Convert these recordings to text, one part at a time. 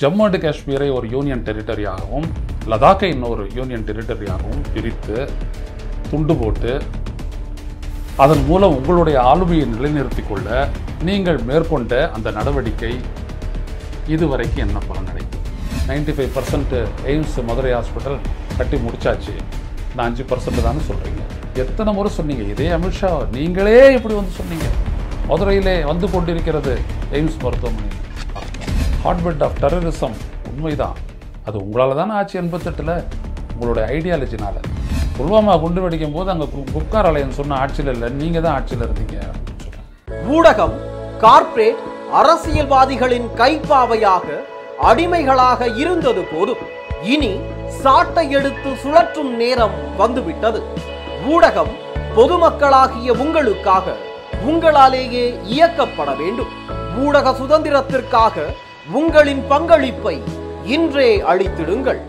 Jammu and காஷ்மீரை ஒரு union டெரிட்டரியாகவும் லதாக்கை இன்னொரு யூனியன் டெரிட்டரியாகவும் பிரித்து துண்டு போட்டு அதன் மூலம் உங்களுடைய ஆளுமையை நிலைநிறுத்திக் கொள்ள நீங்கள் மேற்கொண்ட அந்த நடவடிக்கை இதுவரைக்கும் என்ன பலன் கிடைக்கும் ninety five percent AIIMS Madurai hospital கட்டி முடிச்சாச்சு நான் அஞ்சு பர்சன்ட் தானே சொல்கிறீங்க எத்தனை முறை சொன்னீங்க இதே அமித்ஷா நீங்களே இப்படி வந்து சொன்னீங்க மதுரையிலே வந்து கொண்டிருக்கிறது எய்ம்ஸ் மருத்துவமனை ஹாட்பெட் ஆஃப் டெரரிசம் உண்மைதான் அது உங்களால் தானே ஆச்சு எண்பத்தெட்டில் உங்களுடைய ஐடியாலஜினால புல்வாமா குண்டு வெடிக்கும் போது அங்கே குப்கார் அலையன் சொன்ன ஆட்சியில் இல்லை நீங்கள் தான் ஆட்சியில் இருந்தீங்க அப்படின்னு சொன்னாங்க ஊடகம் கார்ப்பரேட் அரசியல்வாதிகளின் கைப்பாவையாக அடிமைகளாக இருந்தது போதும் இனி சாட்டை எடுத்து சுழற்றும் நேரம் வந்துவிட்டது ஊடகம் பொதுமக்களாகிய உங்களுக்காக உங்களாலேயே இயக்கப்பட வேண்டும் ஊடக சுதந்திரத்திற்காக உங்களின் பங்களிப்பை இன்றே அளித்திடுங்கள்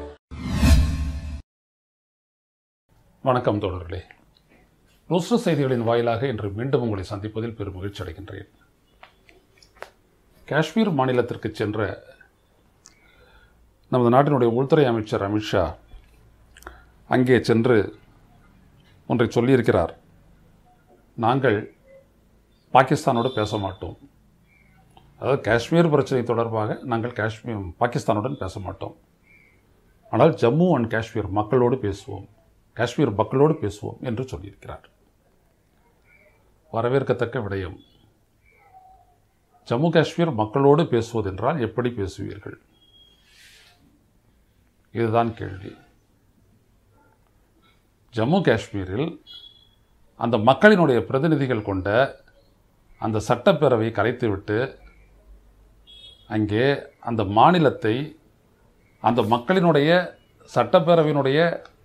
வணக்கம் தோழர்களே ருஸ்ரு செய்திகளின் வாயிலாக இன்று மீண்டும் உங்களை சந்திப்பதில் பெரும் மகிழ்ச்சி அடைகின்றேன் காஷ்மீர் மாநிலத்திற்கு சென்ற நமது நாட்டினுடைய உள்துறை அமைச்சர் அமித்ஷா அங்கே சென்று ஒன்றை சொல்லியிருக்கிறார் நாங்கள் பாகிஸ்தானோடு பேச மாட்டோம் அதாவது காஷ்மீர் பிரச்சனை தொடர்பாக நாங்கள் காஷ்மீர் பாகிஸ்தானுடன் பேச மாட்டோம் ஆனால் ஜம்மு அண்ட் காஷ்மீர் மக்களோடு பேசுவோம் காஷ்மீர் மக்களோடு பேசுவோம் என்று சொல்லியிருக்கிறார் வரவேற்கத்தக்க விடயம் ஜம்மு காஷ்மீர் மக்களோடு பேசுவதென்றால் எப்படி பேசுவீர்கள் இதுதான் கேள்வி ஜம்மு காஷ்மீரில் அந்த மக்களினுடைய பிரதிநிதிகள் கொண்ட அந்த சட்டப்பேரவை கலைத்துவிட்டு அங்கே அந்த மாநிலத்தை அந்த மக்களினுடைய சட்டப்பேரவையினுடைய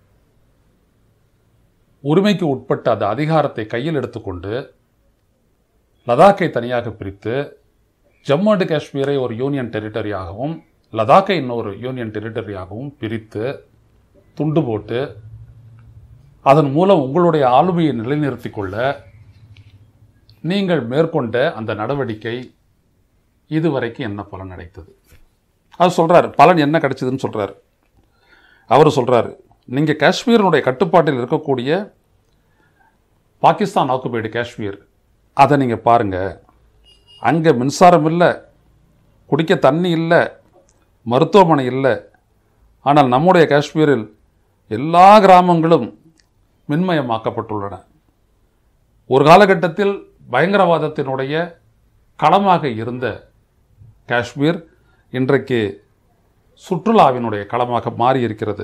உரிமைக்கு உட்பட்ட அந்த அதிகாரத்தை கையில் எடுத்துக்கொண்டு லதாக்கை தனியாக பிரித்து ஜம்மு அண்ட் காஷ்மீரை ஒரு யூனியன் டெரிட்டரியாகவும் லதாக்கை இன்னொரு யூனியன் டெரிட்டரியாகவும் பிரித்து துண்டு போட்டு அதன் மூலம் உங்களுடைய ஆளுமையை நிலைநிறுத்திக் கொள்ள நீங்கள் மேற்கொண்ட அந்த நடவடிக்கை இதுவரைக்கும் என்ன பலன் கிடைத்தது அது சொல்றாரு பலன் என்ன கிடைச்சதுன்னு சொல்றாரு அவர் சொல்றாரு நீங்க காஷ்மீரினுடைய கட்டுப்பாட்டில் இருக்கக்கூடிய பாகிஸ்தான் ஆக்குபைடு காஷ்மீர் அதை நீங்க பாருங்க அங்கே மின்சாரம் இல்லை குடிக்க தண்ணி இல்லை மருத்துவமனை இல்லை ஆனால் நம்முடைய காஷ்மீரில் எல்லா கிராமங்களும் மின்மயமாக்கப்பட்டுள்ளன ஒரு காலகட்டத்தில் பயங்கரவாதத்தினுடைய களமாக இருந்த காஷ்மீர் இன்றைக்கு சுற்றுலாவினுடைய களமாக மாறி இருக்கிறது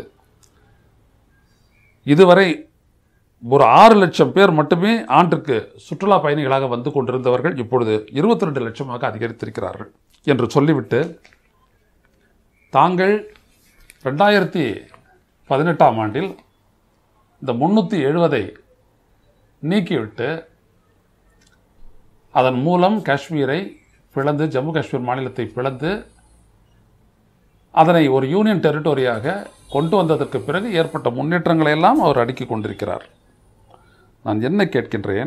இதுவரை ஒரு ஆறு லட்சம் பேர் மட்டுமே ஆண்டுக்கு சுற்றுலா பயணிகளாக வந்து கொண்டிருந்தவர்கள் இப்பொழுது இருபத்தி ரெண்டு லட்சமாக அதிகரித்திருக்கிறார்கள் என்று சொல்லிவிட்டு தாங்கள் ரெண்டாயிரத்தி பதினெட்டாம் ஆண்டில் இந்த முன்னூற்றி எழுபதை நீக்கிவிட்டு அதன் மூலம் காஷ்மீரை பிளந்து ஜம்மு காஷ்மீர் மாநிலத்தை பிளந்து அதனை ஒரு யூனியன் டெரிட்டோரியாக கொண்டு வந்ததற்கு பிறகு ஏற்பட்ட முன்னேற்றங்களை எல்லாம் அவர் அடுக்கிக் கொண்டிருக்கிறார் நான் என்ன கேட்கின்றேன்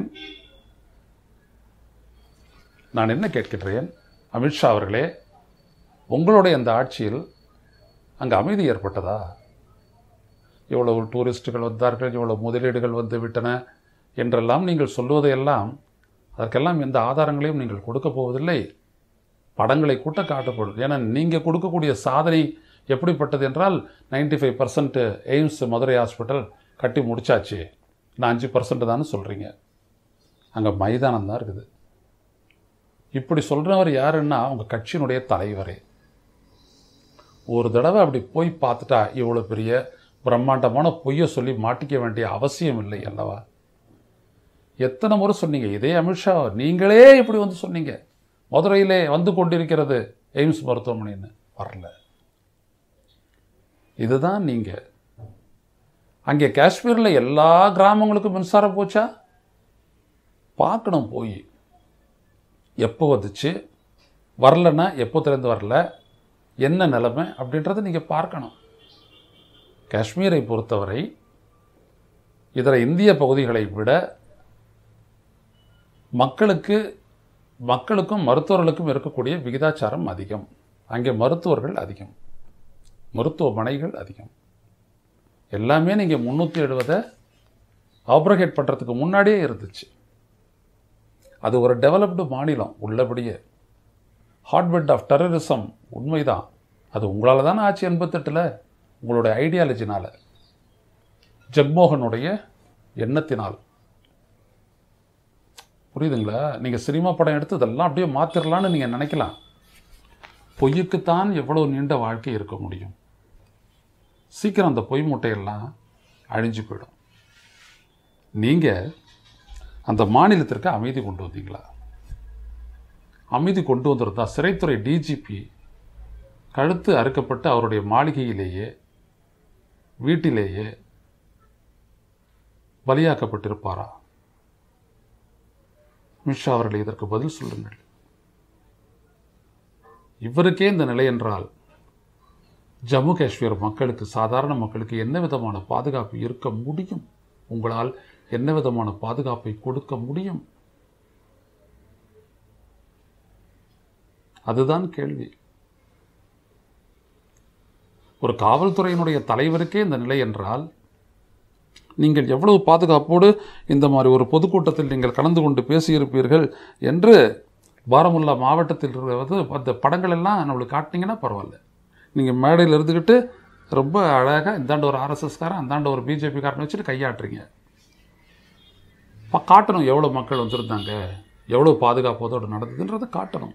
நான் என்ன கேட்கின்றேன் அமித்ஷா அவர்களே உங்களுடைய அந்த ஆட்சியில் அங்கே அமைதி ஏற்பட்டதா இவ்வளவு டூரிஸ்டுகள் வந்தார்கள் இவ்வளவு முதலீடுகள் வந்து விட்டன என்றெல்லாம் நீங்கள் சொல்வதையெல்லாம் அதற்கெல்லாம் எந்த ஆதாரங்களையும் நீங்கள் கொடுக்க போவதில்லை படங்களை கூட்ட காட்டப்படும் ஏன்னா நீங்கள் கொடுக்கக்கூடிய சாதனை எப்படிப்பட்டது என்றால் ninety five percent AIIMS Madurai hospital கட்டி முடிச்சாச்சு நான் அஞ்சு பர்சன்ட் தானே சொல்கிறீங்க அங்கே மைதானம் தான் இருக்குது இப்படி சொல்கிறவர் யாருன்னா உங்கள் கட்சியினுடைய தலைவரே ஒரு தடவை அப்படி போய் பார்த்துட்டா இவ்வளோ பெரிய பிரம்மாண்டமான பொய்யை சொல்லி மாட்டிக்க வேண்டிய அவசியம் இல்லை அல்லவா எத்தனை முறை சொன்னீங்க இதே அமித்ஷா நீங்களே இப்படி வந்து சொன்னீங்க மதுரையிலே வந்து கொண்டிருக்கிறது எய்ம்ஸ் மருத்துவமனைன்னு வரல இதுதான் நீங்கள் அங்கே காஷ்மீரில் எல்லா கிராமங்களுக்கும் மின்சாரம் போச்சா பார்க்கணும் போய் எப்போ வந்துச்சு வரலன்னா எப்போ திறந்து வரல என்ன நிலைமை அப்படின்றத நீங்கள் பார்க்கணும் காஷ்மீரை பொறுத்தவரை இதர இந்திய பகுதிகளை விட மக்களுக்கு மக்களுக்கும் மருத்துவர்களுக்கும் இருக்கக்கூடிய விகிதாச்சாரம் அதிகம் அங்கே மருத்துவர்கள் அதிகம் மருத்துவமனைகள் அதிகம் எல்லாமே நீங்கள் முந்நூற்றி எழுபதை ஆப்ரகேட் பண்ணுறதுக்கு முன்னாடியே இருந்துச்சு அது ஒரு டெவலப்டு மாநிலம் உள்ளபடியே ஹாட்பெட் ஆஃப் டெரரிசம் உண்மைதான் அது உங்களால் தானே ஆச்சு எண்பத்தெட்டில் உங்களுடைய ஐடியாலஜினால் ஜக்மோகனுடைய எண்ணத்தினால் புரியுதுங்களா நீங்கள் சினிமா படம் எடுத்து இதெல்லாம் அப்படியே மாற்றிடலான்னு நீங்கள் நினைக்கலாம் பொய்யுக்குத்தான் எவ்வளவு நீண்ட வாழ்க்கை இருக்க முடியும் சீக்கிரம் அந்த பொய் மூட்டையெல்லாம் அழிஞ்சு போயிடும் நீங்கள் அந்த மாநிலத்திற்கு அமைதி கொண்டு வந்தீங்களா அமைதி கொண்டு வந்திருந்தா சிறைத்துறை டிஜிபி கழுத்து அறுக்கப்பட்டு அவருடைய மாளிகையிலேயே வீட்டிலேயே பலியாக்கப்பட்டிருப்பாரா மிஷா அவர்கள் இதற்கு பதில் சொல்லுங்கள் இவருக்கே இந்த நிலை என்றால் ஜம்மு காஷ்மீர் மக்களுக்கு சாதாரண மக்களுக்கு என்ன விதமான பாதுகாப்பு இருக்க முடியும் உங்களால் என்ன விதமான பாதுகாப்பை கொடுக்க முடியும் அதுதான் கேள்வி ஒரு காவல்துறையினுடைய தலைவருக்கே இந்த நிலை என்றால் நீங்கள் எவ்வளவு பாதுகாப்போடு இந்த மாதிரி ஒரு பொதுக்கூட்டத்தில் நீங்கள் கலந்து கொண்டு பேசியிருப்பீர்கள் என்று பாரமுல்லா மாவட்டத்தில் இருக்கிறது அந்த படங்கள் எல்லாம் நம்மளுக்கு காட்டினீங்கன்னா பரவாயில்ல நீங்கள் மேடையில் இருந்துக்கிட்டு ரொம்ப அழகாக இந்தாண்ட ஒரு ஆர்எஸ்எஸ்காரன் அந்தாண்ட ஒரு பிஜேபிக்காரன் வச்சுட்டு கையாட்டுறீங்க பா காட்டணும் எவ்வளோ மக்கள் வந்திருந்தாங்க எவ்வளோ பாதுகாப்போதோடு நடந்ததுன்றதை காட்டணும்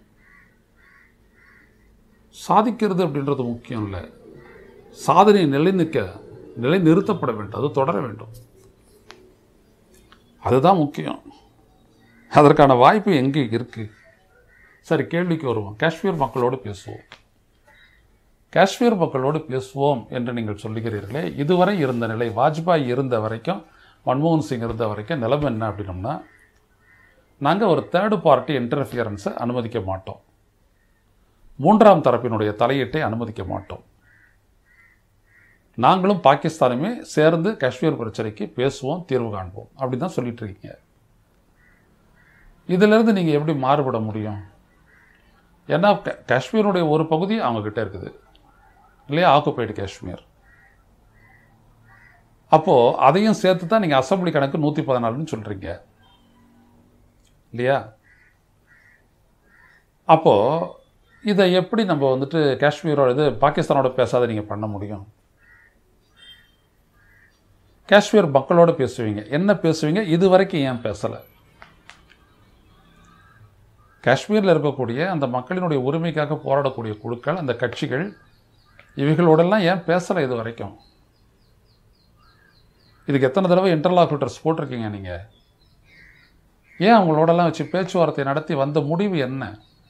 சாதிக்கிறது அப்படின்றது முக்கியம் இல்லை சாதனை நிலைநிற்க நிலை நிறுத்தப்பட வேண்டும் அது தொடர வேண்டும் அதுதான் முக்கியம் அதற்கான வாய்ப்பு எங்கே இருக்கு சரி கேள்விக்கு வருவோம் காஷ்மீர் மக்களோடு பேசுவோம் காஷ்மீர் மக்களோடு பேசுவோம் என்று நீங்கள் சொல்லுகிறீர்களே இதுவரை இருந்த நிலை வாஜ்பாய் இருந்த வரைக்கும் மன்மோகன் சிங் இருந்த வரைக்கும் நிலைமை என்ன அப்படின்னம்னா நாங்கள் ஒரு தேர்டு பார்ட்டி இன்டர்ஃபியரன்ஸை அனுமதிக்க மாட்டோம் மூன்றாம் தரப்பினுடைய தலையீட்டை அனுமதிக்க மாட்டோம் நாங்களும் பாகிஸ்தானுமே சேர்ந்து காஷ்மீர் பிரச்சனைக்கு பேசுவோம் தீர்வு காண்போம் அப்படி தான் சொல்லிட்டு இருக்கீங்க இதிலிருந்து நீங்கள் எப்படி மாறுபட முடியும் ஏன்னா கா- காஷ்மீருடைய ஒரு பகுதி அவங்க கிட்ட இருக்குது இல்லையா ஆக்குபைடு காஷ்மீர் அப்போது அதையும் சேர்த்து தான் நீங்கள் அசம்பிளி கணக்கு நூற்றி பதினாலுன்னு சொல்கிறீங்க இல்லையா அப்போது இதை எப்படி நம்ம வந்துட்டு காஷ்மீரோட இது பாகிஸ்தானோட பேசாத நீங்கள் பண்ண முடியும் காஷ்மீர் மக்களோட பேசுவீங்க என்ன பேசுவீங்க இது வரைக்கும் ஏன் பேசலை காஷ்மீரில் இருக்கக்கூடிய அந்த மக்களினுடைய உரிமைக்காக போராடக்கூடிய குழுக்கள் அந்த கட்சிகள் இவைகளோடெல்லாம் ஏன் பேசலை இது வரைக்கும் இதுக்கு எத்தனை தடவை இன்டர்லாக்யூட்டர்ஸ் போட்டிருக்கீங்க நீங்கள் ஏன் அவங்களோடலாம் வச்சு பேச்சுவார்த்தை நடத்தி வந்த முடிவு என்ன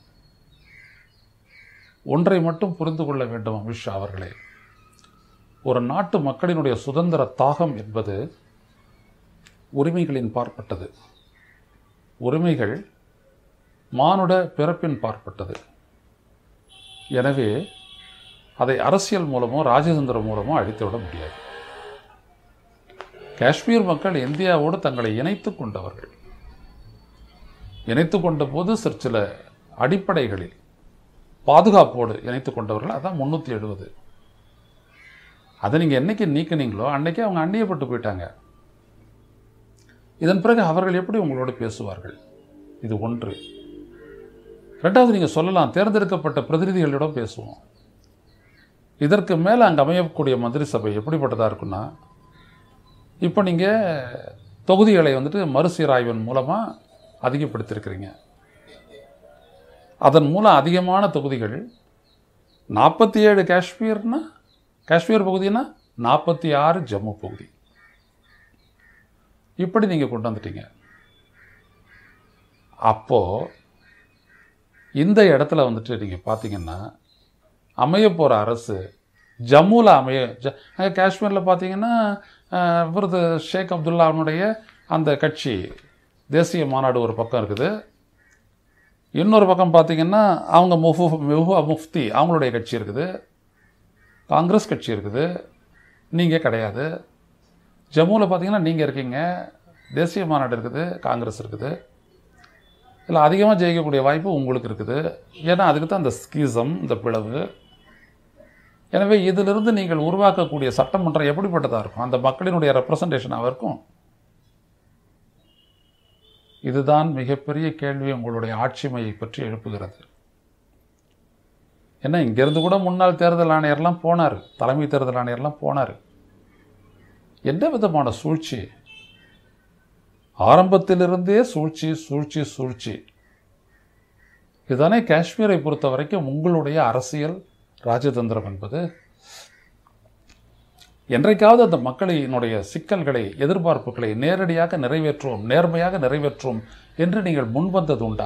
ஒன்றை மட்டும் புரிந்து கொள்ள வேண்டும் அமித்ஷா அவர்களே ஒரு நாட்டு மக்களினுடைய சுதந்திர தாகம் என்பது உரிமைகளின் பார்ப்பட்டது உரிமைகள் மானுட பிறப்பின் பார்ப்பட்டது எனவே அதை அரசியல் மூலமோ ராஜதந்திரம் மூலமோ அழித்துவிட முடியாது காஷ்மீர் மக்கள் இந்தியாவோடு தங்களை இணைத்துக் கொண்டவர்கள் இணைத்துக் கொண்ட போது சிறு சில அடிப்படைகளில் பாதுகாப்போடு இணைத்துக் கொண்டவர்கள் அதான் முந்நூற்றி எழுபது அதை நீங்கள் என்னைக்கு நீக்கினீங்களோ அன்னைக்கே அவங்க அந்நியப்பட்டு போயிட்டாங்க இதன் பிறகு அவர்கள் எப்படி உங்களோடு பேசுவார்கள் இது ஒன்று ரெண்டாவது நீங்கள் சொல்லலாம் தேர்ந்தெடுக்கப்பட்ட பிரதிநிதிகளிடம் பேசுவோம் இதற்கு மேலே அங்கே அமையக்கூடிய மந்திரி சபை எப்படிப்பட்டதாக இருக்குன்னா இப்போ நீங்கள் தொகுதிகளை வந்துட்டு மறுசீராய்வின் மூலமாக அதிகப்படுத்தியிருக்கிறீங்க அதன் மூலம் அதிகமான தொகுதிகள் நாற்பத்தி ஏழு காஷ்மீர்னா காஷ்மீர் பகுதினா நாற்பத்தி ஆறு ஜம்மு பகுதி இப்படி நீங்கள் கொண்டு வந்துட்டீங்க அப்போது இந்த இடத்துல வந்துட்டு நீங்கள் பார்த்தீங்கன்னா அமைய போகிற அரசு ஜம்முவில் அமைய ஜ அங்கே காஷ்மீரில் பார்த்தீங்கன்னா அஹ், இவரது ஷேக் அப்துல்லாவுடைய அந்த கட்சி தேசிய மாநாடு ஒரு பக்கம் இருக்குது இன்னொரு பக்கம் பார்த்தீங்கன்னா அவங்க முஃபு மெஹுவா முஃப்தி அவங்களுடைய கட்சி இருக்குது காங்கிரஸ் கட்சி இருக்குது நீங்கள் கிடையாது ஜம்முவில் பார்த்தீங்கன்னா நீங்கள் இருக்கீங்க தேசிய மாநாடு இருக்குது காங்கிரஸ் இருக்குது இல்லை அதிகமாக ஜெயிக்கக்கூடிய வாய்ப்பு உங்களுக்கு இருக்குது ஏன்னா அதுக்கு தான் இந்த ஸ்கீசம் இந்த பிளவு எனவே இதிலிருந்து நீங்கள் உருவாக்கக்கூடிய சட்டமன்றம் எப்படிப்பட்டதாக இருக்கும் அந்த மக்களினுடைய ரெப்ரசன்டேஷனாக இருக்கும் இதுதான் மிகப்பெரிய கேள்வி உங்களுடைய ஆட்சிமையை பற்றி எழுப்புகிறது ஏன்னா இங்கேருந்து கூட முன்னாள் தேர்தல் ஆணையர்லாம் போனார் தலைமை தேர்தல் ஆணையர்லாம் போனார் எந்த விதமான சூழ்ச்சி ஆரம்பத்திலிருந்தே சூழ்ச்சி சூழ்ச்சி சூழ்ச்சி இதுதானே காஷ்மீரை பொறுத்த வரைக்கும் உங்களுடைய அரசியல் ராஜதந்திரம் என்பது என்றைக்காவது அந்த மக்களினுடைய சிக்கல்களை எதிர்பார்ப்புகளை நேரடியாக நிறைவேற்றுவோம் நேர்மையாக நிறைவேற்றுவோம் என்று நீங்கள் முன்வந்தது உண்டா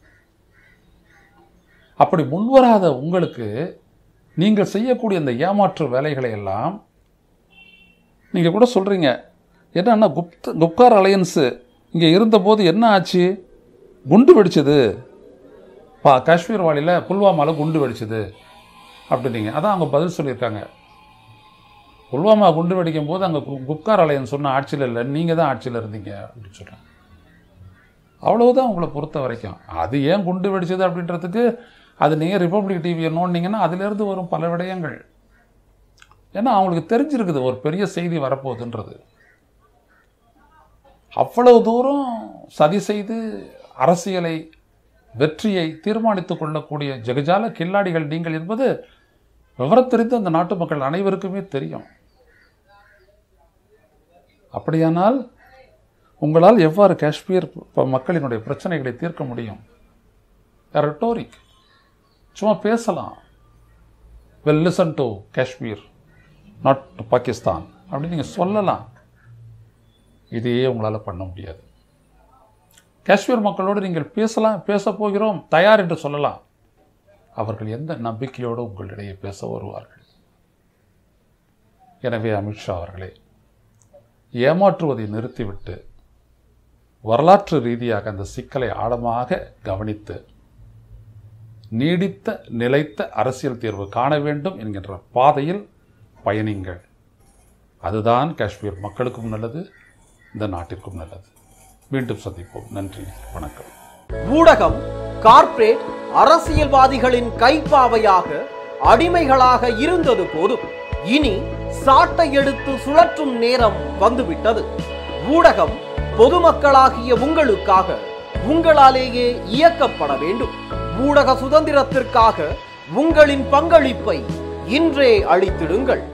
அப்படி முன்வராத உங்களுக்கு நீங்கள் செய்யக்கூடிய இந்த ஏமாற்று வேலைகளை எல்லாம் நீங்கள் கூட சொல்கிறீங்க என்னன்னா குப்த குப்கார் அலையன்ஸு இங்கே இருந்தபோது என்ன ஆச்சு குண்டு வெடிச்சது பா காஷ்மீர் வாலியில் புல்வாமாவில் குண்டு வெடிச்சது அப்படின்னீங்க அதான் அவங்க பதில் சொல்லியிருக்காங்க புல்வாமா குண்டு வெடிக்கும் போது அங்கே குப்கார் அலையன்ஸ் சொன்ன ஆட்சியில் இல்லை நீங்கள் தான் ஆட்சியில் இருந்தீங்க அப்படின்னு சொல்கிறாங்க அவ்வளவுதான் உங்களை பொறுத்த வரைக்கும் அது ஏன் குண்டு வெடிச்சது அப்படின்றதுக்கு அது நீங்கள் ரிப்பப்ளிக் டிவியை நோண்டிங்கன்னா அதிலிருந்து வரும் பல விடயங்கள் ஏன்னா அவங்களுக்கு தெரிஞ்சிருக்குது ஒரு பெரிய செய்தி வரப்போகுதுன்றது அவ்வளவு தூரம் சதி செய்து அரசியலை வெற்றியை தீர்மானித்துக் கொள்ளக்கூடிய ஜெகஜால கில்லாடிகள் நீங்கள் என்பது விவரம் தெரிந்த அந்த நாட்டு மக்கள் அனைவருக்குமே தெரியும் அப்படியானால் உங்களால் எவ்வாறு காஷ்மீர் ப- மக்களினுடைய பிரச்சனைகளை தீர்க்க முடியும் ரெட்டோரிக் சும்மா பேசலாம் well listen to Kashmir not to Pakistan அப்படின்னு நீங்கள் சொல்லலாம் இதையே உங்களால் பண்ண முடியாது காஷ்மீர் மக்களோடு நீங்கள் பேசலாம் பேச போகிறோம் தயார் என்று சொல்லலாம் அவர்கள் எந்த நம்பிக்கையோடு உங்களிடையே பேச வருவார்கள் எனவே அமித்ஷா அவர்களே ஏமாற்றுவதை நிறுத்திவிட்டு வரலாற்று ரீதியாக அந்த சிக்கலை ஆழமாக கவனித்து நீடித்த நிலைத்த அரசியல் தீர்வு காண வேண்டும் என்கின்ற பாதையில் பயணிங்கள் அதுதான் காஷ்மீர் மக்களுக்கும் நல்லது இந்த நாட்டிற்கும் நல்லது மீண்டும் சந்திப்போம் நன்றி வணக்கம் ஊடகம் கார்ப்பரேட் அரசியல்வாதிகளின் கைப்பாவையாக அடிமைகளாக இருந்தது போதும் இனி சாட்டை எடுத்து சுழற்றும் நேரம் வந்துவிட்டது ஊடகம் பொதுமக்களாகிய உங்களுக்காக உங்களாலேயே இயக்கப்பட வேண்டும் ஊடக சுதந்திரத்திற்காக உங்களின் பங்களிப்பை இன்றே அளித்திடுங்கள்